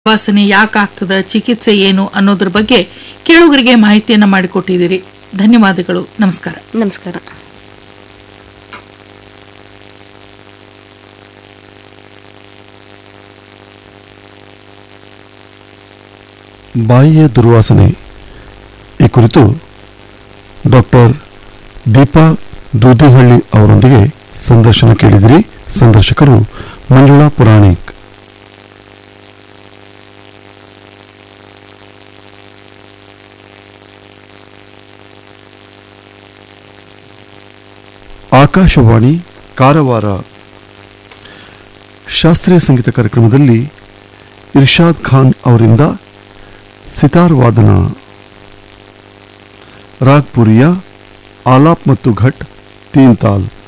ವಾಸನೆ ಯಾಕಾಗ್ತದ ಚಿಕಿತ್ಸೆ ಏನು ಅನ್ನೋದ್ರ ಬಗ್ಗೆ ಕೇಳುಗರಿಗೆ ಮಾಹಿತಿಯನ್ನ ಮಾಡಿಕೊಟ್ಟಿದ್ದೀರಿ ಧನ್ಯವಾದಗಳು ನಮಸ್ಕಾರ ನಮಸ್ಕಾರ ಬಾಯಿಯ ದುರ್ವಾಸನೆ ಈ ಕುರಿತು ಡಾಕ್ಟರ್ ದೀಪಾ ದೂದಿಹಳ್ಳಿ ಅವರೊಂದಿಗೆ ಸಂದರ್ಶನ ಕೇಳಿದಿರಿ ಸಂದರ್ಶಕರು ಮಂಜುಳಾ ಪುರಾಣಿಕ್ ಆಕಾಶವಾಣಿ ಕಾರವಾರ ಶಾಸ್ತ್ರೀಯ ಸಂಗೀತ ಕಾರ್ಯಕ್ರಮದಲ್ಲಿ ಇರ್ಷಾದ್ ಖಾನ್ ಅವರಿಂದ ಸಿತಾರ್ ವಾದನ ರಾಗ್ಪುರಿಯ ಆಲಾಪ್ ಮತ್ತು ಘಟ್ ತೀನ್ ತಾಲ್